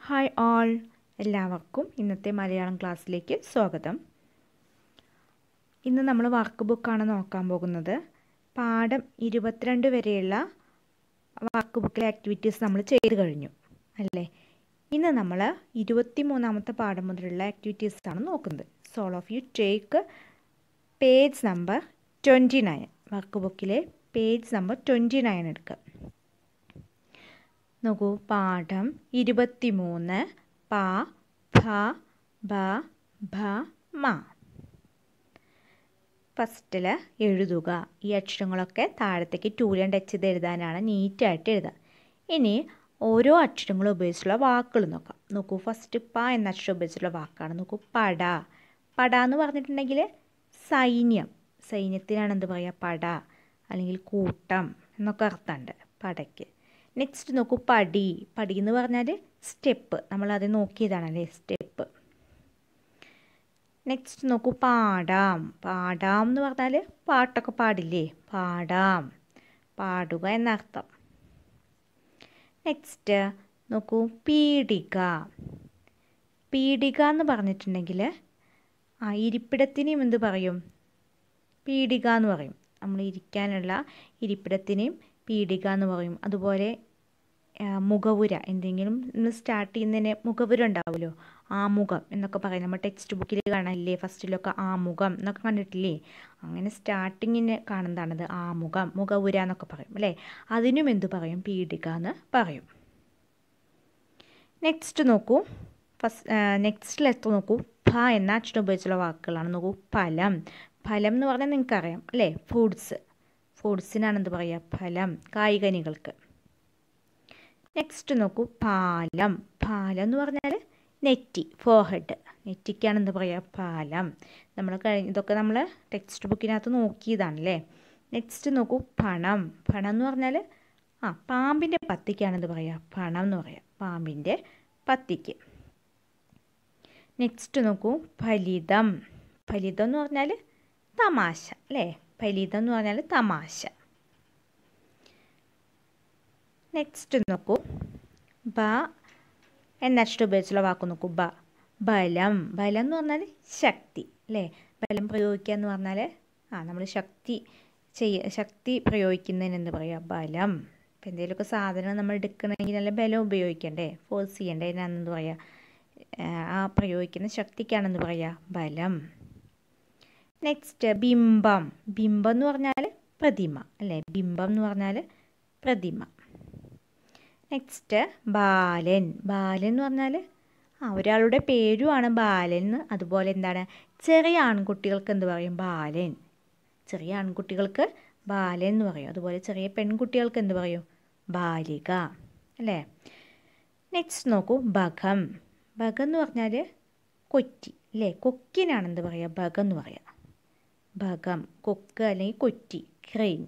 hi all എല്ലാവർക്കും ഇന്നത്തെ മലയാളം ക്ലാസ്സിലേക്ക് സ്വാഗതം ഇന്ന് നമ്മൾ വർക്ക് ബുക്കാണ് നോക്കാൻ പോകുന്നത് പാഠം ഇരുപത്തിരണ്ട് വരെയുള്ള വർക്ക് ബുക്കിലെ ആക്ടിവിറ്റീസ് നമ്മൾ ചെയ്ത് കഴിഞ്ഞു അല്ലേ ഇന്ന് നമ്മൾ ഇരുപത്തി മൂന്നാമത്തെ പാഠം മുതലുള്ള ആക്ടിവിറ്റീസാണ് നോക്കുന്നത് soul of you take page number twenty nine work ബുക്കിലെ പേജ് നമ്പർ ട്വൻറ്റി നയൻ എടുക്കുക നോക്കൂ പാഠം ഇരുപത്തിമൂന്ന് പ ഭ ബ ഭ മ ഫസ്റ്റിൽ എഴുതുക ഈ അക്ഷരങ്ങളൊക്കെ താഴത്തേക്ക് ടൂലൻ ടച്ച് ചെയ്ത് എഴുതാനാണ് നീറ്റായിട്ട് എഴുതുക ഇനി ഓരോ അക്ഷരങ്ങളും ഉപയോഗിച്ചുള്ള വാക്കുകൾ നോക്കാം നോക്കൂ ഫസ്റ്റ് പ എന്ന അക്ഷരം ഉപയോഗിച്ചുള്ള വാക്കാണ് നോക്കൂ പട പട എന്ന് പറഞ്ഞിട്ടുണ്ടെങ്കിൽ സൈന്യം സൈന്യത്തിനാണ് എന്ത് പറയുക പട അല്ലെങ്കിൽ കൂട്ടം എന്നൊക്കെ അർത്ഥമുണ്ട് പടയ്ക്ക് നെക്സ്റ്റ് നോക്കൂ പടി പടി എന്ന് പറഞ്ഞാൽ സ്റ്റെപ്പ് നമ്മൾ അത് നോക്കിയതാണല്ലേ സ്റ്റെപ്പ് നെക്സ്റ്റ് നോക്കൂ പാടാം പാടാം എന്ന് പറഞ്ഞാൽ പാട്ടൊക്കെ പാടില്ലേ പാടാം പാടുക എന്നർത്ഥം നെക്സ്റ്റ് നോക്കൂ പീഡിക പീഡിക എന്ന് പറഞ്ഞിട്ടുണ്ടെങ്കിൽ ആ ഇരിപ്പിടത്തിനെയും എന്ത് പറയും പീഡിക എന്ന് പറയും നമ്മൾ ഇരിക്കാനുള്ള ഇരിപ്പിടത്തിനെയും പീഡിക എന്ന് പറയും അതുപോലെ മുഖവുര എന്തെങ്കിലും നമ്മൾ സ്റ്റാർട്ട് ചെയ്യുന്നതിന് മുഖവുര ഉണ്ടാവുമല്ലോ ആമുഖം എന്നൊക്കെ പറയും നമ്മൾ ടെക്സ്റ്റ് ബുക്കിൽ കാണാനില്ലേ ഫസ്റ്റിലൊക്കെ ആമുഖം എന്നൊക്കെ കണ്ടിട്ടില്ലേ അങ്ങനെ സ്റ്റാർട്ടിങ്ങിന് കാണുന്നതാണത് ആമുഖം മുഖവുര എന്നൊക്കെ പറയും അല്ലേ അതിനും എന്ത് പറയും പീഡിക എന്ന് പറയും നെക്സ്റ്റ് നോക്കൂ ഫസ്റ്റ് നെക്സ്റ്റ് ലെറ്റർ നോക്കൂ ഭ എന്ന അക്ഷരം ഉപയോഗിച്ചുള്ള വാക്കുകളാണ് നോക്കൂ ഫലം ഫലം എന്ന് പറഞ്ഞാൽ നിങ്ങൾക്കറിയാം അല്ലേ ഫ്രൂട്ട്സ് ഫ്രൂട്ട്സിനാണ് എന്ത് പറയുക ഫലം കായികനികൾക്ക് നെക്സ്റ്റ് നോക്കൂ പാലം പാലം എന്ന് പറഞ്ഞാൽ നെറ്റി ഫോഹെഡ് നെറ്റിക്കാണ് എന്ത് പറയുക പാലം നമ്മൾ കഴിഞ്ഞ ഇതൊക്കെ നമ്മൾ ടെക്സ്റ്റ് ബുക്കിനകത്ത് നോക്കിയതാണല്ലേ നെക്സ്റ്റ് നോക്കൂ പണം പണം എന്ന് പറഞ്ഞാൽ ആ പാമ്പിൻ്റെ പത്തിക്കാണ് എന്ത് പറയുക പണം എന്ന് പറയുക പാമ്പിൻ്റെ പത്തിക്ക് നെക്സ്റ്റ് നോക്കൂ ഫലിതം ഫലിതം എന്ന് പറഞ്ഞാൽ തമാശ അല്ലേ ഫലിതം എന്ന് പറഞ്ഞാൽ തമാശ നെക്സ്റ്റ് നോക്കൂ ബ എന്ന അക്ഷരം ഉപയോഗിച്ചുള്ള വാക്ക് നോക്കൂ ബ ബലം ബലം എന്ന് പറഞ്ഞാൽ ശക്തി അല്ലേ ബലം പ്രയോഗിക്കുക എന്ന് പറഞ്ഞാൽ ആ നമ്മൾ ശക്തി ചെയ്യ ശക്തി പ്രയോഗിക്കുന്നതിന് എന്ത് പറയുക ബലം ഇപ്പം എന്തെങ്കിലുമൊക്കെ സാധനം നമ്മൾ എടുക്കണമെങ്കിൽ നല്ല ബലം ഉപയോഗിക്കണ്ടേ ഫോഴ്സ് ചെയ്യണ്ടേ അതിനാണെന്ന് പറയുക ആ പ്രയോഗിക്കുന്ന ശക്തിക്കാണെന്ന് പറയുക ബലം നെക്സ്റ്റ് ബിംബം ബിംബം എന്ന് പറഞ്ഞാൽ പ്രതിമ അല്ലേ ബിംബം എന്ന് പറഞ്ഞാൽ പ്രതിമ നെക്സ്റ്റ് ബാലൻ ബാലൻ എന്ന് പറഞ്ഞാൽ ആ ഒരാളുടെ പേരുമാണ് ബാലൻ അതുപോലെ എന്താണ് ചെറിയ ആൺകുട്ടികൾക്ക് എന്ത് പറയും ബാലൻ ചെറിയ ആൺകുട്ടികൾക്ക് ബാലൻ എന്ന് പറയും അതുപോലെ ചെറിയ പെൺകുട്ടികൾക്ക് എന്ത് പറയും ബാലിക അല്ലേ നെക്സ്റ്റ് നോക്കൂ ബഖം ബഖം എന്ന് പറഞ്ഞാൽ കൊറ്റി അല്ലേ കൊക്കിനാണ് എന്ത് പറയുക ബഖം എന്ന് പറയുക ഭകം കൊക്ക് അല്ലെങ്കിൽ കൊറ്റി ക്രെയിൻ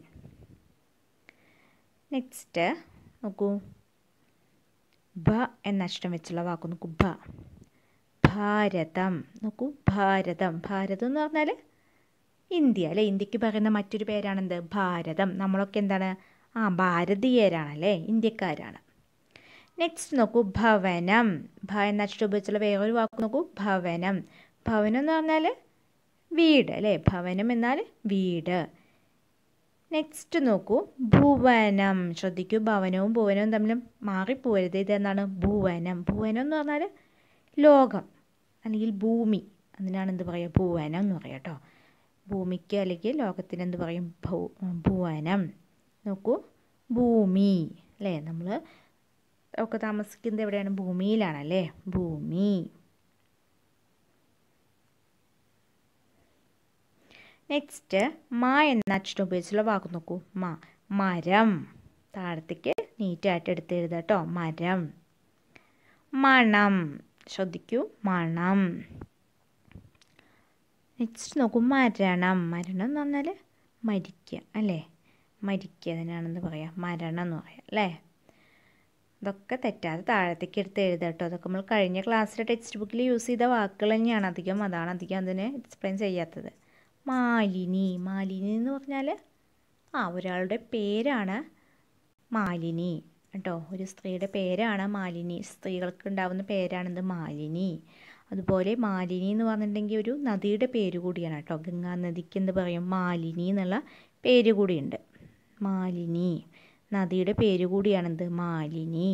നെക്സ്റ്റ് നോക്കൂ ഭ എന്ന അക്ഷരം വെച്ചുള്ള വാക്ക് നോക്കൂ ഭ ഭാരതം നോക്കൂ ഭാരതം ഭാരതം എന്ന് പറഞ്ഞാൽ ഇന്ത്യ അല്ലേ ഇന്ത്യക്ക് പറയുന്ന മറ്റൊരു പേരാണെന്ത് ഭാരതം നമ്മളൊക്കെ എന്താണ് ആ ഭാരതീയരാണല്ലേ ഇന്ത്യക്കാരാണ് നെക്സ്റ്റ് നോക്കൂ ഭവനം ഭ എന്ന അക്ഷരം ഉപയോഗിച്ചുള്ള വേറൊരു വാക്ക് നോക്കൂ ഭവനം ഭവനം എന്ന് പറഞ്ഞാൽ വീട് അല്ലേ ഭവനം എന്നാൽ വീട് നെക്സ്റ്റ് നോക്കൂ ഭുവനം ശ്രദ്ധിക്കൂ ഭവനവും ഭുവനവും തമ്മിൽ മാറിപ്പോരുത് ഇതെന്താണ് ഭുവനം ഭുവനം എന്ന് പറഞ്ഞാൽ ലോകം അല്ലെങ്കിൽ ഭൂമി അതിനാണ് എന്ത് പറയുക ഭുവനം എന്ന് പറയുക കേട്ടോ ഭൂമിക്ക് അല്ലെങ്കിൽ ലോകത്തിന് എന്ത് പറയും ഭൂ ഭുവനം നോക്കൂ ഭൂമി അല്ലേ നമ്മൾ ഒക്കെ താമസിക്കുന്നത് എവിടെയാണ് ഭൂമിയിലാണല്ലേ ഭൂമി നെക്സ്റ്റ് മ എന്ന അക്ഷരം ഉപയോഗിച്ചുള്ള വാക്ക് നോക്കൂ മ മരം താഴത്തേക്ക് നീറ്റായിട്ട് എടുത്ത് എഴുതുക കേട്ടോ മരം മണം ശ്രദ്ധിക്കൂ മണം നെക്സ്റ്റ് നോക്കൂ മരണം മരണം എന്ന് പറഞ്ഞാൽ മരിക്കുക അല്ലേ മരിക്കുക അതിനാണെന്ന് പറയാം മരണം എന്ന് പറയാം അല്ലേ ഇതൊക്കെ തെറ്റാതെ താഴത്തേക്ക് എടുത്ത് എഴുതുക കേട്ടോ അതൊക്കെ നമ്മൾ കഴിഞ്ഞ ക്ലാസ്സിലെ ടെക്സ്റ്റ് ബുക്കിൽ യൂസ് ചെയ്ത വാക്കുകൾ തന്നെയാണ് അധികം അതാണ് അധികം അതിനെ എക്സ്പ്ലെയിൻ ചെയ്യാത്തത് മാലിനി മാലിനി എന്ന് പറഞ്ഞാൽ ആ ഒരാളുടെ പേരാണ് മാലിനി കേട്ടോ ഒരു സ്ത്രീയുടെ പേരാണ് മാലിനി സ്ത്രീകൾക്ക് ഉണ്ടാവുന്ന പേരാണിത് മാലിനി അതുപോലെ മാലിനി എന്ന് പറഞ്ഞിട്ടുണ്ടെങ്കിൽ ഒരു നദിയുടെ പേര് കൂടിയാണ് കേട്ടോ ഗംഗാ നദിക്ക് എന്ത് പറയും മാലിനി എന്നുള്ള പേര് കൂടിയുണ്ട് മാലിനി നദിയുടെ പേര് കൂടിയാണെന്ത് മാലിനി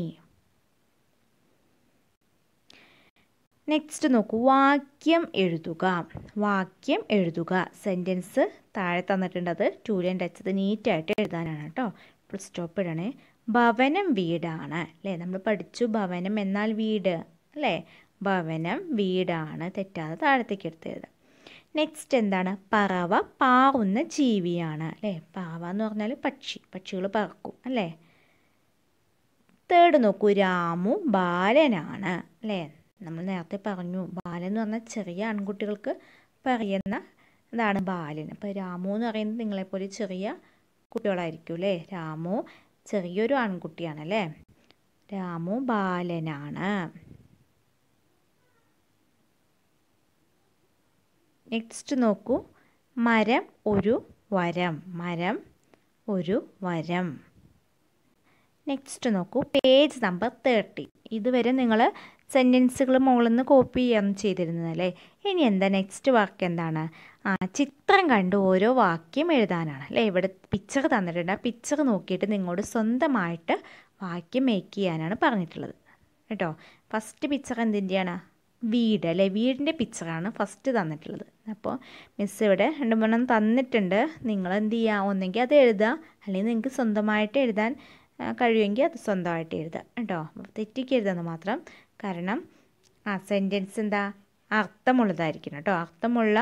നെക്സ്റ്റ് നോക്കൂ വാക്യം എഴുതുക വാക്യം എഴുതുക സെൻറ്റൻസ് താഴെ തന്നിട്ടുണ്ട് അത് ടൂ ലൈൻ ടച്ചത് നീറ്റായിട്ട് എഴുതാനാണ് കേട്ടോ ഫുൾ സ്റ്റോപ്പ് ഇടണേ ഭവനം വീടാണ് അല്ലേ നമ്മൾ പഠിച്ചു ഭവനം എന്നാൽ വീട് അല്ലേ ഭവനം വീടാണ് തെറ്റാതെ താഴത്തേക്ക് എടുത്ത് എഴുതാം നെക്സ്റ്റ് എന്താണ് പറവ പാവുന്ന ജീവിയാണ് അല്ലേ പാവ എന്ന് പറഞ്ഞാൽ പക്ഷി പക്ഷികൾ പറക്കും അല്ലേ തേർഡ് നോക്കൂ രാമു ബാലനാണ് അല്ലേ നമ്മൾ നേരത്തെ പറഞ്ഞു ബാലൻ എന്ന് പറഞ്ഞാൽ ചെറിയ ആൺകുട്ടികൾക്ക് പറയുന്ന ഇതാണ് ബാലൻ അപ്പോൾ രാമു എന്ന് പറയുന്നത് നിങ്ങളെപ്പോലെ ചെറിയ കുട്ടികളായിരിക്കും അല്ലേ രാമു ചെറിയൊരു ആൺകുട്ടിയാണ് അല്ലേ രാമു ബാലനാണ് നെക്സ്റ്റ് നോക്കൂ മരം ഒരു വരം മരം ഒരു വരം നെക്സ്റ്റ് നോക്കൂ പേജ് നമ്പർ തേർട്ടി ഇതുവരെ നിങ്ങൾ സെൻറ്റൻസുകൾ മുകളിൽ നിന്ന് കോപ്പി ചെയ്യാൻ ചെയ്തിരുന്നത് അല്ലേ ഇനി എന്താ നെക്സ്റ്റ് വർക്ക് എന്താണ് ആ ചിത്രം കണ്ട് ഓരോ വാക്യം എഴുതാനാണ് അല്ലേ ഇവിടെ പിക്ചർ തന്നിട്ടുണ്ട് ആ പിക്ചർ നോക്കിയിട്ട് നിങ്ങളോട് സ്വന്തമായിട്ട് വാക്യം മേക്ക് ചെയ്യാനാണ് പറഞ്ഞിട്ടുള്ളത് കേട്ടോ ഫസ്റ്റ് പിക്ചർ എന്തിൻ്റെയാണ് വീട് അല്ലേ വീടിൻ്റെ പിക്ചറാണ് ഫസ്റ്റ് തന്നിട്ടുള്ളത് അപ്പോൾ മിസ് ഇവിടെ രണ്ട് മൂന്നെണ്ണം തന്നിട്ടുണ്ട് നിങ്ങൾ എന്ത് ചെയ്യുക ഒന്നെങ്കിൽ അത് എഴുതുക അല്ലെങ്കിൽ നിങ്ങൾക്ക് സ്വന്തമായിട്ട് എഴുതാൻ കഴിയുമെങ്കിൽ അത് സ്വന്തമായിട്ട് എഴുതുക കേട്ടോ തെറ്റിക്കരുതെന്ന് മാത്രം കാരണം ആ സെൻറ്റൻസ് എന്താ അർത്ഥമുള്ളതായിരിക്കണം കേട്ടോ അർത്ഥമുള്ള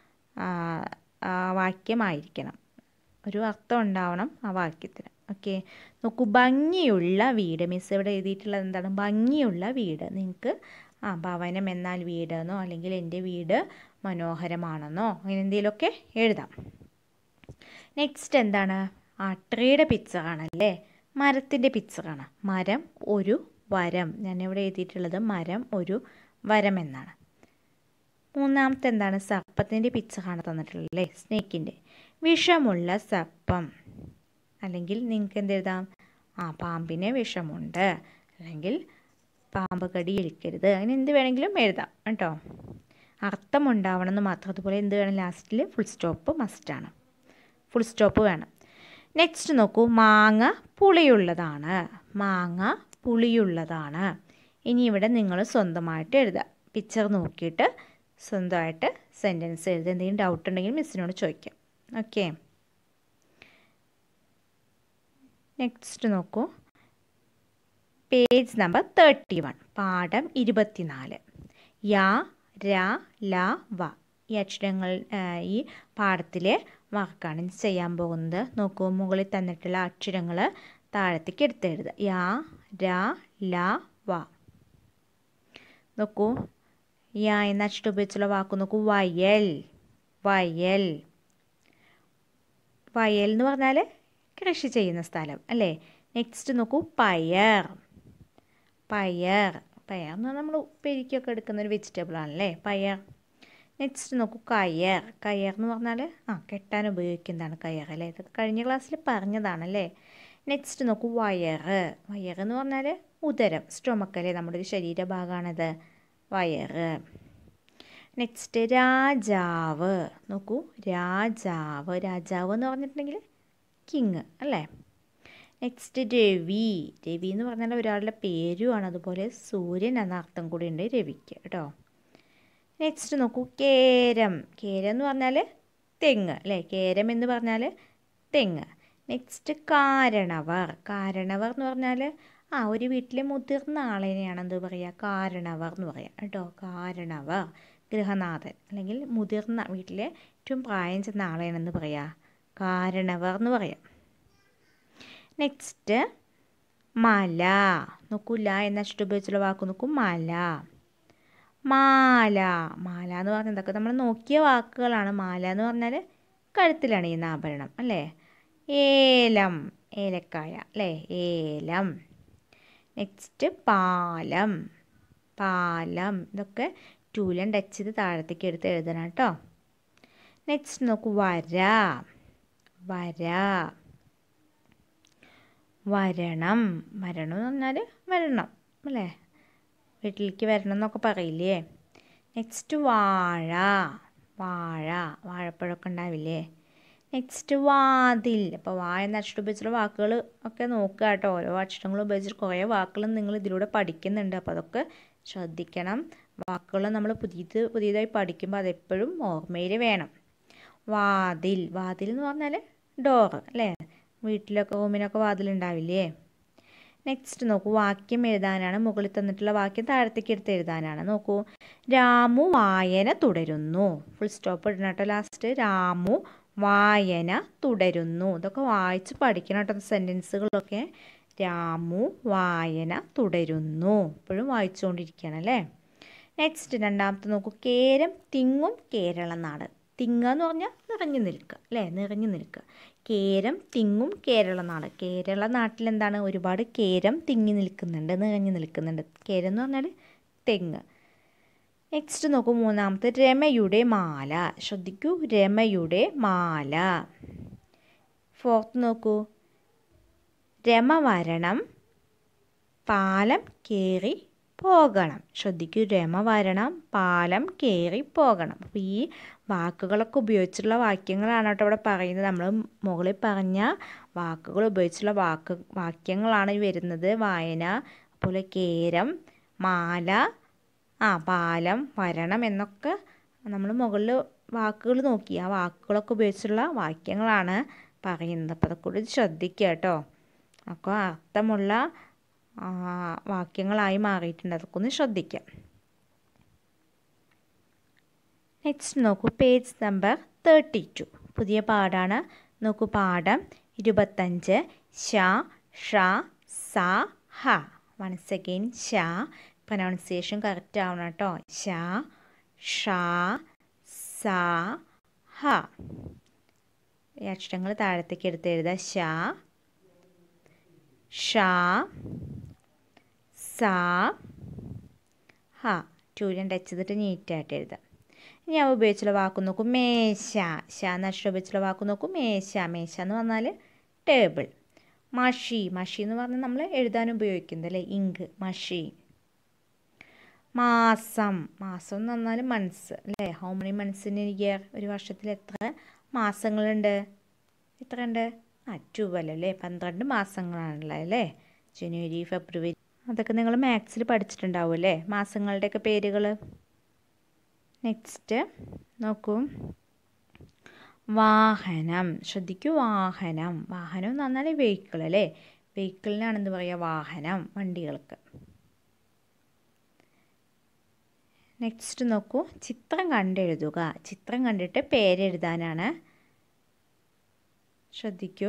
വാക്യമായിരിക്കണം ഒരു അർത്ഥം ഉണ്ടാവണം ആ വാക്യത്തിന് ഓക്കെ നോക്കൂ ഭംഗിയുള്ള വീട് മിസ് ഇവിടെ എഴുതിയിട്ടുള്ളത് എന്താണ് ഭംഗിയുള്ള വീട് നിങ്ങൾക്ക് ആ ഭവനം എന്നാൽ വീടെന്നോ അല്ലെങ്കിൽ എൻ്റെ വീട് മനോഹരമാണെന്നോ അങ്ങനെ എന്തെങ്കിലുമൊക്കെ എഴുതാം നെക്സ്റ്റ് എന്താണ് ആ ട്രീയുടെ പിക്ചറാണല്ലേ മരത്തിൻ്റെ പിക്ചറാണ് മരം ഒരു വരം ഞാനിവിടെ എഴുതിയിട്ടുള്ളത് മരം ഒരു വരം എന്നാണ് മൂന്നാമത്തെ എന്താണ് സർപ്പത്തിൻ്റെ പിക്ചറാണ് തന്നിട്ടുള്ളത് അല്ലേ സ്നേക്കിൻ്റെ വിഷമുള്ള സർപ്പം അല്ലെങ്കിൽ നിങ്ങൾക്ക് എന്ത് എഴുതാം ആ പാമ്പിന് വിഷമുണ്ട് അല്ലെങ്കിൽ പാമ്പ് കടി ഏൽക്കരുത് അങ്ങനെ എന്ത് വേണമെങ്കിലും എഴുതാം കേട്ടോ അർത്ഥമുണ്ടാവണം എന്ന് മാത്രം അതുപോലെ എന്ത് വേണം ലാസ്റ്റിൽ ഫുൾ സ്റ്റോപ്പ് മസ്റ്റാണ് ഫുൾ സ്റ്റോപ്പ് വേണം നെക്സ്റ്റ് നോക്കൂ മാങ്ങ പുളിയുള്ളതാണ് മാങ്ങ പുളിയുള്ളതാണ് ഇനി ഇവിടെ നിങ്ങൾ സ്വന്തമായിട്ട് എഴുതുക പിക്ചർ നോക്കിയിട്ട് സ്വന്തമായിട്ട് സെൻറ്റൻസ് എഴുതുക എന്തെങ്കിലും ഡൗട്ട് ഉണ്ടെങ്കിൽ മിസ്സിനോട് ചോദിക്കാം ഓക്കെ നെക്സ്റ്റ് നോക്കൂ പേജ് നമ്പർ തേർട്ടി വൺ പാഠം ഇരുപത്തിനാല് യാ രാ ല വ ഈ അക്ഷരങ്ങൾ ഈ പാഠത്തിലെ വാക്കാണ് ചെയ്യാൻ പോകുന്നത് നോക്കൂ മുകളിൽ തന്നിട്ടുള്ള അക്ഷരങ്ങൾ താഴത്തേക്ക് എടുത്തെഴുതുക യാ രാ ല വ നോക്കൂ യാ എന്ന അക്ഷരം ഉപയോഗിച്ചുള്ള വാക്ക് നോക്കൂ വയൽ വയൽ വയൽ എന്ന് പറഞ്ഞാൽ കൃഷി ചെയ്യുന്ന സ്ഥലം അല്ലേ നെക്സ്റ്റ് നോക്കൂ പയർ പയർ പയർ എന്ന് പറഞ്ഞാൽ നമ്മൾ ഉപ്പേരിക്കൊക്കെ എടുക്കുന്ന ഒരു വെജിറ്റബിൾ ആണല്ലേ പയർ നെക്സ്റ്റ് നോക്കൂ കയർ കയർ എന്ന് പറഞ്ഞാൽ ആ കെട്ടാൻ ഉപയോഗിക്കുന്നതാണ് കയർ അല്ലേ ഇതൊക്കെ കഴിഞ്ഞ ക്ലാസ്സിൽ പറഞ്ഞതാണല്ലേ നെക്സ്റ്റ് നോക്കൂ വയറ് വയർ എന്ന് പറഞ്ഞാൽ ഉദരം സ്റ്റൊമക്ക് അല്ലേ നമ്മുടെ ഒരു ശരീരഭാഗമാണിത് വയറ് നെക്സ്റ്റ് രാജാവ് നോക്കൂ രാജാവ് രാജാവ് എന്ന് പറഞ്ഞിട്ടുണ്ടെങ്കിൽ കിങ് അല്ലേ നെക്സ്റ്റ് രവി രവി എന്ന് പറഞ്ഞാൽ ഒരാളുടെ പേരുമാണ് അതുപോലെ സൂര്യൻ എന്ന അർത്ഥം കൂടി ഉണ്ട് രവിക്ക് കേട്ടോ നെക്സ്റ്റ് നോക്കൂ കേരം കേരം എന്ന് പറഞ്ഞാൽ തെങ്ങ് അല്ലേ കേരം എന്ന് പറഞ്ഞാൽ തെങ്ങ് നെക്സ്റ്റ് കാരണവർ കാരണവർ എന്ന് പറഞ്ഞാൽ ആ ഒരു വീട്ടിലെ മുതിർന്ന ആളിനെയാണ് എന്ത് പറയുക കാരണവർ എന്ന് പറയാം കേട്ടോ കാരണവർ ഗൃഹനാഥൻ അല്ലെങ്കിൽ മുതിർന്ന വീട്ടിലെ ഏറ്റവും പ്രായം ചെന്ന ആളെയാണെന്ന് പറയുക കാരണവർ എന്ന് പറയാം നെക്സ്റ്റ് മല നോക്കൂ ല എന്ന അക്ഷരം ഉപയോഗിച്ചുള്ള വാക്ക് നോക്കൂ മല മാല മാല എന്ന് പറഞ്ഞാൽ ഇതൊക്കെ നമ്മൾ നോക്കിയ വാക്കുകളാണ് മാല എന്ന് പറഞ്ഞാൽ കഴുത്തിലണിയുന്ന ആഭരണം അല്ലേ ഏലം ഏലക്കായ അല്ലേ ഏലം നെക്സ്റ്റ് പാലം പാലം ഇതൊക്കെ ടൂലൻ ടച്ച് ചെയ്ത് താഴത്തേക്ക് എടുത്ത് എഴുതണം കേട്ടോ നെക്സ്റ്റ് നോക്കൂ വര വര വരണം വരണം എന്ന് പറഞ്ഞാൽ വരണം അല്ലേ വീട്ടിലേക്ക് വരണം എന്നൊക്കെ പറയില്ലേ നെക്സ്റ്റ് വാഴ വാഴ വാഴപ്പഴമൊക്കെ ഉണ്ടാവില്ലേ നെക്സ്റ്റ് വാതിൽ അപ്പോൾ വായ എന്ന അക്ഷരം ഉപയോഗിച്ചുള്ള വാക്കുകൾ ഒക്കെ നോക്കുക കേട്ടോ ഓരോ അക്ഷരങ്ങൾ ഉപയോഗിച്ചിട്ട് കുറേ വാക്കുകൾ നിങ്ങൾ ഇതിലൂടെ പഠിക്കുന്നുണ്ട് അപ്പോൾ അതൊക്കെ ശ്രദ്ധിക്കണം വാക്കുകൾ നമ്മൾ പുതിയത് പുതിയതായി പഠിക്കുമ്പോൾ അതെപ്പോഴും ഓർമ്മയിൽ വേണം വാതിൽ വാതിൽ എന്ന് പറഞ്ഞാൽ ഡോറ് അല്ലേ വീട്ടിലൊക്കെ റൂമിനൊക്കെ വാതിലുണ്ടാവില്ലേ നെക്സ്റ്റ് നോക്കൂ വാക്യം എഴുതാനാണ് മുകളിൽ തന്നിട്ടുള്ള വാക്യം താഴത്തേക്ക് എടുത്ത് എഴുതാനാണ് നോക്കൂ രാമു വായന തുടരുന്നു ഫുൾ സ്റ്റോപ്പ് ഇടണം കേട്ടോ ലാസ്റ്റ് രാമു വായന തുടരുന്നു ഇതൊക്കെ വായിച്ച് പഠിക്കണം കേട്ടോ സെൻറ്റൻസുകളൊക്കെ രാമു വായന തുടരുന്നു ഇപ്പോഴും വായിച്ചുകൊണ്ടിരിക്കുകയാണ് അല്ലേ നെക്സ്റ്റ് രണ്ടാമത്തെ നോക്കൂ കേരം തിങ്ങും കേരള നാട് തിങ്ങുക എന്ന് പറഞ്ഞാൽ നിറഞ്ഞു നിൽക്കുക അല്ലേ നിറഞ്ഞു നിൽക്കുക കേരം തിങ്ങും കേരള നാട് കേരള നാട്ടിൽ എന്താണ് ഒരുപാട് കേരം തിങ്ങി നിൽക്കുന്നുണ്ട് നിറഞ്ഞു നിൽക്കുന്നുണ്ട് കേരം എന്ന് പറഞ്ഞാൽ തെങ്ങ് നെക്സ്റ്റ് നോക്കൂ മൂന്നാമത്തെ രമയുടെ മാല ശ്രദ്ധിക്കൂ രമയുടെ മാല ഫോർത്ത് നോക്കൂ രമ വരണം പാലം കയറി പോകണം ശ്രദ്ധിക്കൂ രമ വരണം പാലം കയറി പോകണം അപ്പോൾ ഈ വാക്കുകളൊക്കെ ഉപയോഗിച്ചുള്ള വാക്യങ്ങളാണ് കേട്ടോ ഇവിടെ പറയുന്നത് നമ്മൾ മുകളിൽ പറഞ്ഞ വാക്കുകൾ ഉപയോഗിച്ചുള്ള വാക്ക് വാക്യങ്ങളാണ് ഈ വരുന്നത് വായന അതുപോലെ കേരം മാല ആ പാലം വരണം എന്നൊക്കെ നമ്മൾ മുകളിൽ വാക്കുകൾ നോക്കി ആ വാക്കുകളൊക്കെ ഉപയോഗിച്ചുള്ള വാക്യങ്ങളാണ് പറയുന്നത് അപ്പോൾ അതൊക്കെ കൂടി ശ്രദ്ധിക്കുക കേട്ടോ അപ്പോൾ അർത്ഥമുള്ള വാക്യങ്ങളായി മാറിയിട്ടുണ്ട് അതൊക്കെ ഒന്ന് ശ്രദ്ധിക്കാം നെക്സ്റ്റ് നോക്കൂ പേജ് നമ്പർ തേർട്ടി ടു പുതിയ പാഠാണ് നോക്കൂ പാഠം ഇരുപത്തഞ്ച് ഷ ഷ സ ഹ വൺസ് അഗെയിൻ ഷ പ്രൊനൗൺസിയേഷൻ കറക്റ്റ് ആവണം കേട്ടോ ഷ ഷ സ ഹ ഈ അക്ഷരങ്ങൾ താഴത്തേക്ക് എടുത്ത് എഴുതുക ഷ ഷ സ ഹ ടൂര്യൻ ടച്ച് ചെയ്തിട്ട് നീറ്റായിട്ട് എഴുതാം ഇനി അവ ഉപയോഗിച്ചുള്ള വാക്ക് നോക്കൂ മേശ ശ എന്ന അക്ഷരം ഉപയോഗിച്ചുള്ള വാക്ക് നോക്കൂ മേശ മേശ എന്ന് പറഞ്ഞാൽ ടേബിൾ മഷി മഷി എന്ന് പറഞ്ഞാൽ നമ്മൾ എഴുതാൻ ഉപയോഗിക്കുന്നത് അല്ലേ ഇങ്ക് മഷി മാസം മാസം എന്ന് പറഞ്ഞാൽ മന്ത്സ് അല്ലേ how many months in year ഒരു വർഷത്തിൽ എത്ര മാസങ്ങളുണ്ട് എത്ര ഉണ്ട് ആ ട്വൽവ് അല്ലേ പന്ത്രണ്ട് മാസങ്ങളാണുള്ളത് അല്ലേ ജനുവരി ഫെബ്രുവരി അതൊക്കെ നിങ്ങൾ മാത്സിൽ പഠിച്ചിട്ടുണ്ടാവും അല്ലേ മാസങ്ങളുടെയൊക്കെ പേരുകൾ നെക്സ്റ്റ് നോക്കൂ വാഹനം ശ്രദ്ധിക്കൂ വാഹനം വാഹനം എന്ന് പറഞ്ഞാൽ വെഹിക്കിൾ അല്ലേ വെഹിക്കിളിനാണ് എന്ത് പറയുക വാഹനം വണ്ടികൾക്ക് നെക്സ്റ്റ് നോക്കൂ ചിത്രം കണ്ടെഴുതുക ചിത്രം കണ്ടിട്ട് പേരെഴുതാനാണ് ശ്രദ്ധിക്കൂ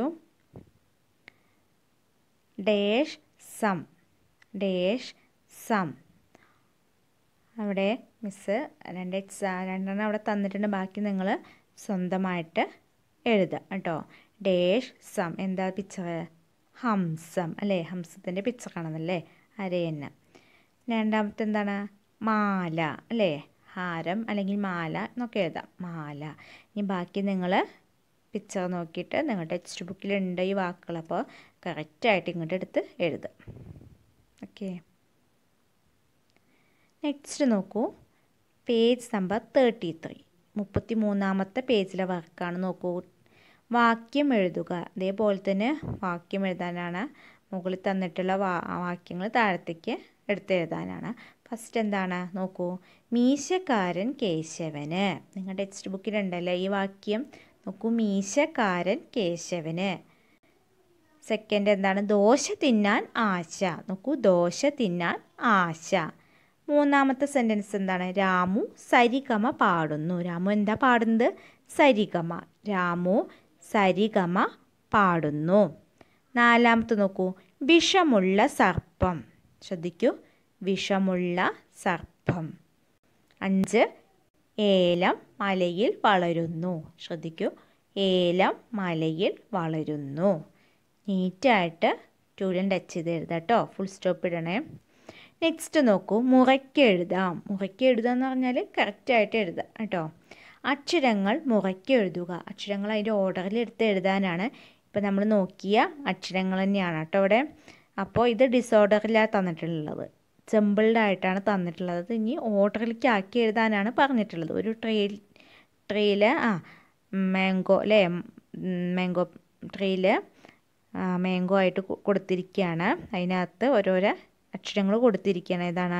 ഡേഷ് സം ഡേഷ് സം അവിടെ മിസ്സ് രണ്ട് എക്സാ രണ്ടെണ്ണം അവിടെ തന്നിട്ടുണ്ട് ബാക്കി നിങ്ങൾ സ്വന്തമായിട്ട് എഴുതുക കേട്ടോ ഡേഷ് സം എന്താ പിക്ചർ ഹംസം അല്ലേ ഹംസത്തിൻ്റെ പിക്ചർ കാണുന്നല്ലേ അരയന്ന രണ്ടാമത്തെ എന്താണ് മാല അല്ലേ ഹാരം അല്ലെങ്കിൽ മാല എന്നൊക്കെ എഴുതാം മാല ഇനി ബാക്കി നിങ്ങൾ പിക്ചർ നോക്കിയിട്ട് നിങ്ങളുടെ ടെക്സ്റ്റ് ബുക്കിലുണ്ട് ഈ വാക്കുകൾ അപ്പോൾ കറക്റ്റായിട്ട് ഇങ്ങോട്ട് എടുത്ത് എഴുതുക ഓക്കെ നെക്സ്റ്റ് നോക്കൂ പേജ് നമ്പർ തേർട്ടി ത്രീ മുപ്പത്തി മൂന്നാമത്തെ പേജിലെ വർക്കാണ് നോക്കൂ വാക്യം എഴുതുക അതേപോലെ തന്നെ വാക്യം എഴുതാനാണ് മുകളിൽ തന്നിട്ടുള്ള വാ വാക്യങ്ങൾ താഴത്തേക്ക് എടുത്തെഴുതാനാണ് ഫസ്റ്റ് എന്താണ് നോക്കൂ മീശക്കാരൻ കേശവന് നിങ്ങളുടെ ടെക്സ്റ്റ് ബുക്കിലുണ്ടല്ലേ ഈ വാക്യം നോക്കൂ മീശക്കാരൻ കേശവന് സെക്കൻഡ് എന്താണ് ദോശ തിന്നാൻ ആശ നോക്കൂ ദോശ തിന്നാൻ ആശ മൂന്നാമത്തെ സെൻറ്റൻസ് എന്താണ് രാമു സരിഗമ പാടുന്നു രാമു എന്താ പാടുന്നത് സരിഗമ രാമു സരിഗമ പാടുന്നു നാലാമത്തെ നോക്കൂ വിഷമുള്ള സർപ്പം ശ്രദ്ധിക്കൂ വിഷമുള്ള സർപ്പം അഞ്ച് ഏലം മലയിൽ വളരുന്നു ശ്രദ്ധിക്കൂ ഏലം മലയിൽ വളരുന്നു നീറ്റായിട്ട് ടൂലൻ ടച്ച് ചെയ്ത് എഴുതാം കേട്ടോ ഫുൾ സ്റ്റോപ്പ് ഇടണേ നെക്സ്റ്റ് നോക്കൂ മുറയ്ക്ക് എഴുതാം മുറയ്ക്ക് എഴുതുക എന്ന് പറഞ്ഞാൽ കറക്റ്റായിട്ട് എഴുതാം കേട്ടോ അക്ഷരങ്ങൾ മുറയ്ക്ക് എഴുതുക അക്ഷരങ്ങൾ അതിൻ്റെ ഓർഡറിൽ എടുത്ത് എഴുതാനാണ് ഇപ്പോൾ നമ്മൾ നോക്കിയ അക്ഷരങ്ങൾ തന്നെയാണ് കേട്ടോ ഇവിടെ അപ്പോൾ ഇത് ഡിസോർഡറിലാണ് തന്നിട്ടുള്ളത് ജമ്പിൾഡ് ആയിട്ടാണ് തന്നിട്ടുള്ളത് ഇനി ഓർഡറിലേക്ക് ആക്കി എഴുതാനാണ് പറഞ്ഞിട്ടുള്ളത് ഒരു ട്രെയിൽ ട്രെയിൽ ആ മാംഗോ അല്ലേ മാംഗോ ട്രെയിൽ മാംഗോ ആയിട്ട് കൊ- കൊടുത്തിരിക്കുകയാണ് അതിനകത്ത് ഓരോരോ അക്ഷരങ്ങൾ കൊടുത്തിരിക്കുകയാണ് ഏതാണ്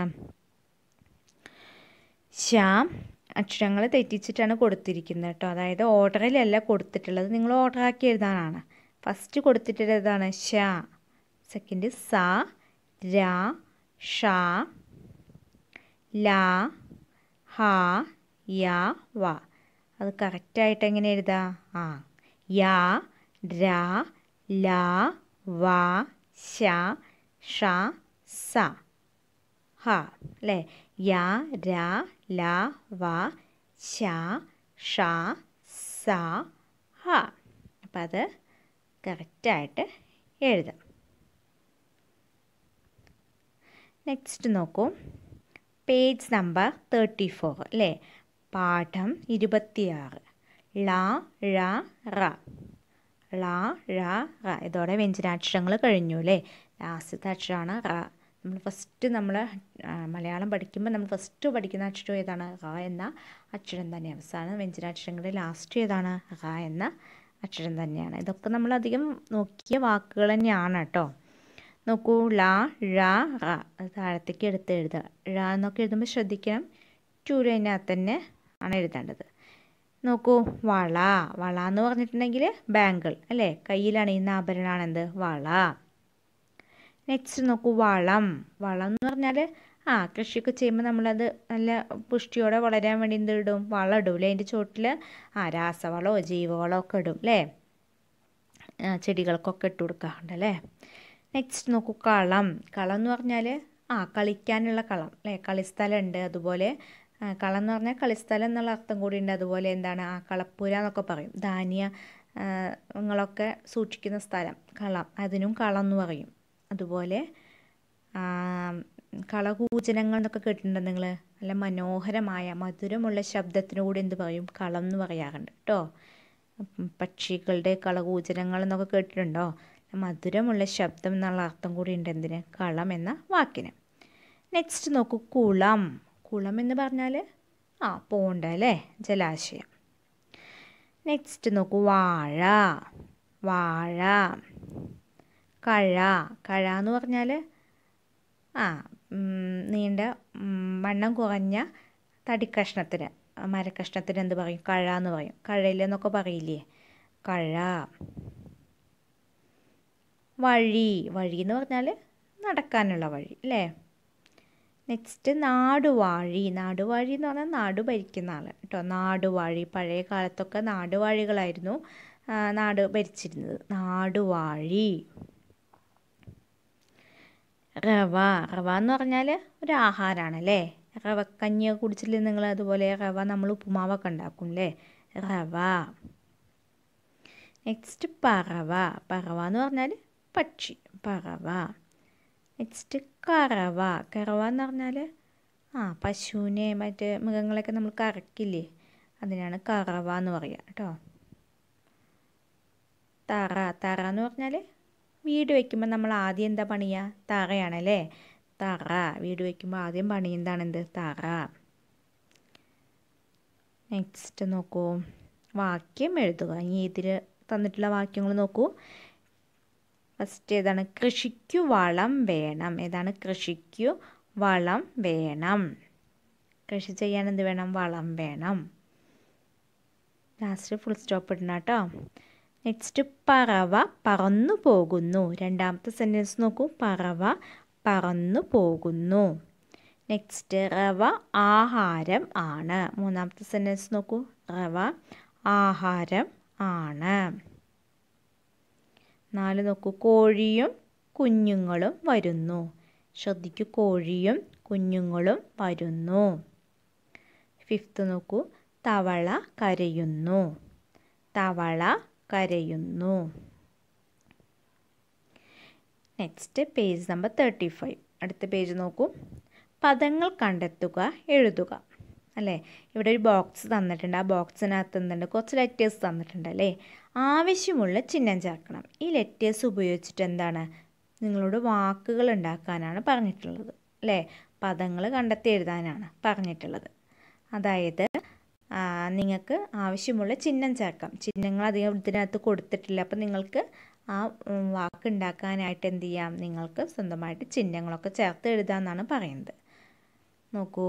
ശ്യാം അക്ഷരങ്ങൾ തെറ്റിച്ചിട്ടാണ് കൊടുത്തിരിക്കുന്നത് കേട്ടോ അതായത് ഓർഡറിലല്ല കൊടുത്തിട്ടുള്ളത് നിങ്ങൾ ഓർഡർ ആക്കി എഴുതാനാണ് ഫസ്റ്റ് കൊടുത്തിട്ടുള്ളത് ഏതാണ് ഷ സെക്കൻഡ് സ രാ ഷ ല ഹ യ വ അത് കറക്റ്റായിട്ട് എങ്ങനെ എഴുതാ ആ യ ര ല വ ശ ഷ സ ഹ അല്ലേ യ ര ല വ ശ ഷ സ ഹ അപ്പം അത് കറക്റ്റായിട്ട് എഴുതാം നെക്സ്റ്റ് നോക്കൂ പേജ് നമ്പർ തേർട്ടി ഫോർ അല്ലേ പാഠം ഇരുപത്തിയാറ് ള ഴ റ ള ഴ റ ഇതോടെ വ്യഞ്ജനാക്ഷരങ്ങൾ കഴിഞ്ഞു അല്ലേ ലാസ്റ്റത്തെ അക്ഷരമാണ് റ നമ്മൾ ഫസ്റ്റ് നമ്മൾ മലയാളം പഠിക്കുമ്പോൾ നമ്മൾ ഫസ്റ്റ് പഠിക്കുന്ന അക്ഷരം ഏതാണ് റ എന്ന അക്ഷരം തന്നെ അവസാനം വ്യഞ്ജനാക്ഷരങ്ങളുടെ ലാസ്റ്റ് ഏതാണ് റ എന്ന അക്ഷരം തന്നെയാണ് ഇതൊക്കെ നമ്മൾ അധികം നോക്കിയ വാക്കുകൾ തന്നെയാണ് കേട്ടോ നോക്കൂ ല ഴ റ അത് താഴത്തേക്ക് എടുത്ത് എഴുതുക ഴ എന്നൊക്കെ എഴുതുമ്പോൾ ശ്രദ്ധിക്കണം ടൂര് അതിനകത്ത് തന്നെ ആണ് എഴുതേണ്ടത് നോക്കൂ വള വള എന്ന് പറഞ്ഞിട്ടുണ്ടെങ്കിൽ ബാങ്കിൾ അല്ലേ കയ്യിൽ അണിയുന്ന ആഭരണമാണ് എന്ത് വള നെക്സ്റ്റ് നോക്കൂ വളം വളം എന്ന് പറഞ്ഞാൽ ആ കൃഷിയൊക്കെ ചെയ്യുമ്പോൾ നമ്മളത് നല്ല പുഷ്ടിയോടെ വളരാൻ വേണ്ടി എന്ത് ഇടും വളം ഇടും അല്ലേ അതിൻ്റെ ചോട്ടിൽ ആ രാസവളമോ ജൈവവളമോ ഒക്കെ ഇടും അല്ലേ ആ, ചെടികൾക്കൊക്കെ ഇട്ട് കൊടുക്കാറുണ്ട് അല്ലേ നെക്സ്റ്റ് നോക്കൂ കളം കളം എന്ന് പറഞ്ഞാൽ ആ കളിക്കാനുള്ള കളം അല്ലേ കളിസ്ഥലം ഉണ്ട് അതുപോലെ ആ, കളം എന്ന് പറഞ്ഞാൽ കളിസ്ഥലം എന്നുള്ള അർത്ഥം കൂടി ഉണ്ട് അതുപോലെ എന്താണ് ആ കളപ്പുര എന്നൊക്കെ പറയും ധാന്യ ആ, ങ്ങളൊക്കെ സൂക്ഷിക്കുന്ന സ്ഥലം കളം അതിനും കളം എന്ന് പറയും അതുപോലെ ആ, കളകൂചനങ്ങൾ എന്നൊക്കെ കേട്ടിട്ടുണ്ടോ നിങ്ങൾ നല്ല മനോഹരമായ മധുരമുള്ള ശബ്ദത്തിനു കൂടി എന്ത് പറയും കളം എന്ന് പറയാറുണ്ട് കേട്ടോ ഉം, പക്ഷികളുടെ കളകൂചനങ്ങൾ എന്നൊക്കെ കേട്ടിട്ടുണ്ടോ മധുരമുള്ള ശബ്ദം എന്നുള്ള അർത്ഥം കൂടി ഉണ്ട് എന്തിന് കളം എന്ന വാക്കിന് നെക്സ്റ്റ് നോക്കൂ കുളം കുളം എന്ന് പറഞ്ഞാൽ ആ പോണ്ട അല്ലേ ജലാശയം നെക്സ്റ്റ് നോക്കൂ വാഴ വാഴ കഴ കഴ എന്ന് പറഞ്ഞാൽ ആ ഉം, നീണ്ട ഉം, വണ്ണം കുറഞ്ഞ തടിക്കഷ്ണത്തിന് മരക്കഷ്ണത്തിന് എന്ത് പറയും കഴ എന്ന് പറയും കഴയിൽ എന്നൊക്കെ പറയില്ലേ കഴ വഴി വഴി എന്ന് പറഞ്ഞാൽ നടക്കാനുള്ള വഴി അല്ലേ നെക്സ്റ്റ് നാടുവാഴി നാടുവാഴി എന്ന് പറഞ്ഞാൽ നാട് ഭരിക്കുന്ന ആൾ കേട്ടോ നാടുവാഴി പഴയ കാലത്തൊക്കെ നാടുവാഴികളായിരുന്നു ആ, നാട് ഭരിച്ചിരുന്നത് നാടുവാഴി റവ റവ എന്ന് പറഞ്ഞാൽ ഒരു ആഹാരമാണ് അല്ലേ റവക്കഞ്ഞിയൊക്കെ കുടിച്ചില്ലേ നിങ്ങൾ അതുപോലെ റവ നമ്മൾ ഉപ്പുമാവൊക്കെ ഉണ്ടാക്കും അല്ലേ റവ നെക്സ്റ്റ് പറവ പറവ എന്ന് പറഞ്ഞാൽ പക്ഷി പറവ നെക്സ്റ്റ് കറവ കറവ എന്ന് പറഞ്ഞാൽ ആ പശുവിനെ മറ്റ് മൃഗങ്ങളെയൊക്കെ നമ്മൾ കറക്കില്ലേ അതിനാണ് കറവ എന്ന് പറയുക കേട്ടോ തറ തറ എന്ന് പറഞ്ഞാൽ വീട് വയ്ക്കുമ്പോൾ നമ്മൾ ആദ്യം എന്താ പണിയുക തറയാണല്ലേ തറ വീട് വയ്ക്കുമ്പോൾ ആദ്യം പണിയുന്നതാണ് എന്ത് തറ നെക്സ്റ്റ് നോക്കൂ വാക്യം എഴുതുക ഇനി ഇതിൽ തന്നിട്ടുള്ള വാക്യങ്ങൾ നോക്കൂ ഫസ്റ്റ് ഏതാണ് കൃഷിക്കു വളം വേണം ഏതാണ് കൃഷിക്കു വളം വേണം കൃഷി ചെയ്യാൻ എന്ത് വേണം വളം വേണം ലാസ്റ്റ് ഫുൾ സ്റ്റോപ്പ് ഇടണം കേട്ടോ നെക്സ്റ്റ് പറവ പറന്നു പോകുന്നു രണ്ടാമത്തെ സെൻറ്റൻസ് നോക്കൂ പറവ പറന്നു പോകുന്നു നെക്സ്റ്റ് റവ ആഹാരം ആണ് മൂന്നാമത്തെ സെൻറ്റൻസ് നോക്കൂ റവ ആഹാരം ആണ് നാല് നോക്കൂ കോഴിയും കുഞ്ഞുങ്ങളും വരുന്നു ശ്രദ്ധിക്കൂ കോഴിയും കുഞ്ഞുങ്ങളും വരുന്നു ഫിഫ്ത്ത് നോക്കൂ തവള കരയുന്നു തവള കരയുന്നു next page number thirty five അടുത്ത പേജ് നോക്കൂ പദങ്ങൾ കണ്ടെത്തുക എഴുതുക അല്ലേ ഇവിടെ ഒരു ബോക്സ് തന്നിട്ടുണ്ട് ആ ബോക്സിനകത്ത് എന്തുണ്ട് കുറച്ച് ലെറ്റേഴ്സ് തന്നിട്ടുണ്ട് അല്ലേ ആവശ്യമുള്ള ചിഹ്നം ചേർക്കണം ഈ ലെറ്റേഴ്സ് ഉപയോഗിച്ചിട്ട് എന്താണ് നിങ്ങളോട് വാക്കുകൾ ഉണ്ടാക്കാനാണ് പറഞ്ഞിട്ടുള്ളത് അല്ലേ പദങ്ങൾ കണ്ടെത്തി എഴുതാനാണ് പറഞ്ഞിട്ടുള്ളത് അതായത് നിങ്ങൾക്ക് ആവശ്യമുള്ള ചിഹ്നം ചേർക്കാം ചിഹ്നങ്ങൾ അധികം ഇതിനകത്ത് കൊടുത്തിട്ടില്ല അപ്പം നിങ്ങൾക്ക് ആ വാക്ക് ഉണ്ടാക്കാനായിട്ട് എന്ത് ചെയ്യാം നിങ്ങൾക്ക് സ്വന്തമായിട്ട് ചിഹ്നങ്ങളൊക്കെ ചേർത്ത് എഴുതാമെന്നാണ് പറയുന്നത് നോക്കൂ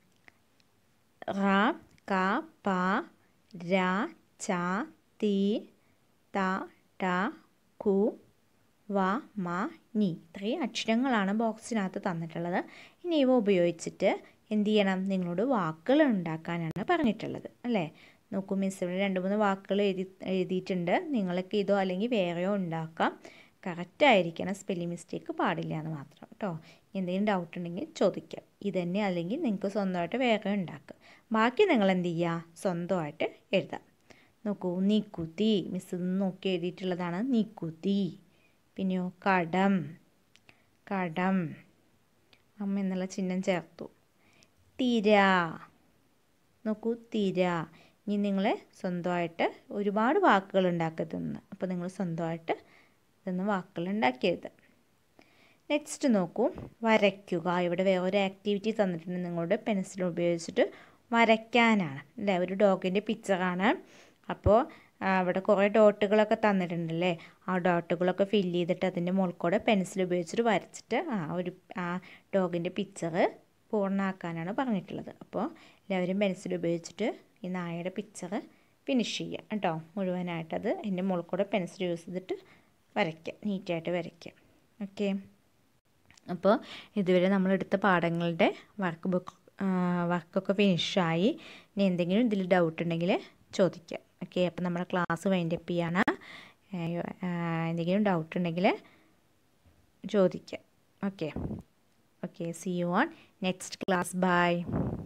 റ ക പ ര ച തി ത ട കു വ മ നി ഇത്രയും അക്ഷരങ്ങളാണ് ബോക്സിനകത്ത് തന്നിട്ടുള്ളത് ഇനി ഇവ ഉപയോഗിച്ചിട്ട് എന്ത് ചെയ്യണം നിങ്ങളോട് വാക്കുകൾ ഉണ്ടാക്കാനാണ് പറഞ്ഞിട്ടുള്ളത് അല്ലേ നോക്കൂ മിസ് ഇവിടെ രണ്ട് മൂന്ന് വാക്കുകൾ എഴുതി എഴുതിയിട്ടുണ്ട് നിങ്ങൾക്ക് ഇതോ അല്ലെങ്കിൽ വേറെയോ ഉണ്ടാക്കാം കറക്റ്റ് ആയിരിക്കണം സ്പെല്ലിംഗ് മിസ്റ്റേക്ക് പാടില്ല എന്ന് മാത്രം കേട്ടോ എന്തെങ്കിലും ഡൗട്ട് ഉണ്ടെങ്കിൽ ചോദിക്കാം ഇതന്നെ അല്ലെങ്കിൽ നിങ്ങൾക്ക് സ്വന്തമായിട്ട് വേറെ ഉണ്ടാക്കുക ബാക്കി നിങ്ങൾ എന്ത് ചെയ്യുക സ്വന്തമായിട്ട് എഴുതാം നോക്കൂ നീക്കുത്തി മിസ് നോക്കി എഴുതിയിട്ടുള്ളതാണ് നീക്കുത്തി പിന്നെയോ കടം കടം അമ്മ എന്നുള്ള ചിഹ്നം ചേർത്തു തിര നോക്കൂ തിര ഇനി നിങ്ങൾ സ്വന്തമായിട്ട് ഒരുപാട് വാക്കുകൾ ഉണ്ടാക്കരുതെന്ന് അപ്പോൾ നിങ്ങൾ സ്വന്തമായിട്ട് ഇതൊന്ന് വാക്കുകൾ ഉണ്ടാക്കിയത് നെക്സ്റ്റ് നോക്കൂ വരയ്ക്കുക ഇവിടെ വേറൊരു ആക്ടിവിറ്റി തന്നിട്ടുണ്ട് നിങ്ങളുടെ പെൻസിൽ ഉപയോഗിച്ചിട്ട് വരയ്ക്കാനാണ് അല്ലേ ഒരു ഡോഗിൻ്റെ പിക്ചറാണ് അപ്പോൾ അവിടെ കുറേ ഡോട്ടുകളൊക്കെ തന്നിട്ടുണ്ടല്ലേ ആ ഡോട്ടുകളൊക്കെ ഫില്ല് ചെയ്തിട്ട് അതിൻ്റെ മുകളിൽ കൂടെ പെൻസിൽ ഉപയോഗിച്ചിട്ട് വരച്ചിട്ട് ആ ഒരു ആ ഡോഗിൻ്റെ പിക്ചർ പൂർണ്ണമാക്കാനാണ് പറഞ്ഞിട്ടുള്ളത് അപ്പോൾ എല്ലാവരും പെൻസിൽ ഉപയോഗിച്ചിട്ട് ഈ നായയുടെ പിക്ചർ ഫിനിഷ് ചെയ്യുക കേട്ടോ മുഴുവനായിട്ടത് അതിൻ്റെ മുകളിൽ കൂടെ പെൻസിൽ യൂസ് ചെയ്തിട്ട് വരയ്ക്കുക നീറ്റായിട്ട് വരയ്ക്കുക ഓക്കെ അപ്പോൾ ഇതുവരെ നമ്മളെടുത്ത പാഠങ്ങളുടെ വർക്ക് ബുക്ക് വർക്കൊക്കെ ഫിനിഷായി ഇനി എന്തെങ്കിലും ഇതിൽ ഡൗട്ട് ഉണ്ടെങ്കിൽ ചോദിക്കാം ഓക്കെ അപ്പോൾ നമ്മുടെ ക്ലാസ് വൈൻഡപ്പ് ചെയ്യാണ് എന്തെങ്കിലും ഡൗട്ട് ഉണ്ടെങ്കിൽ ചോദിക്കാം okay okay see you on next class by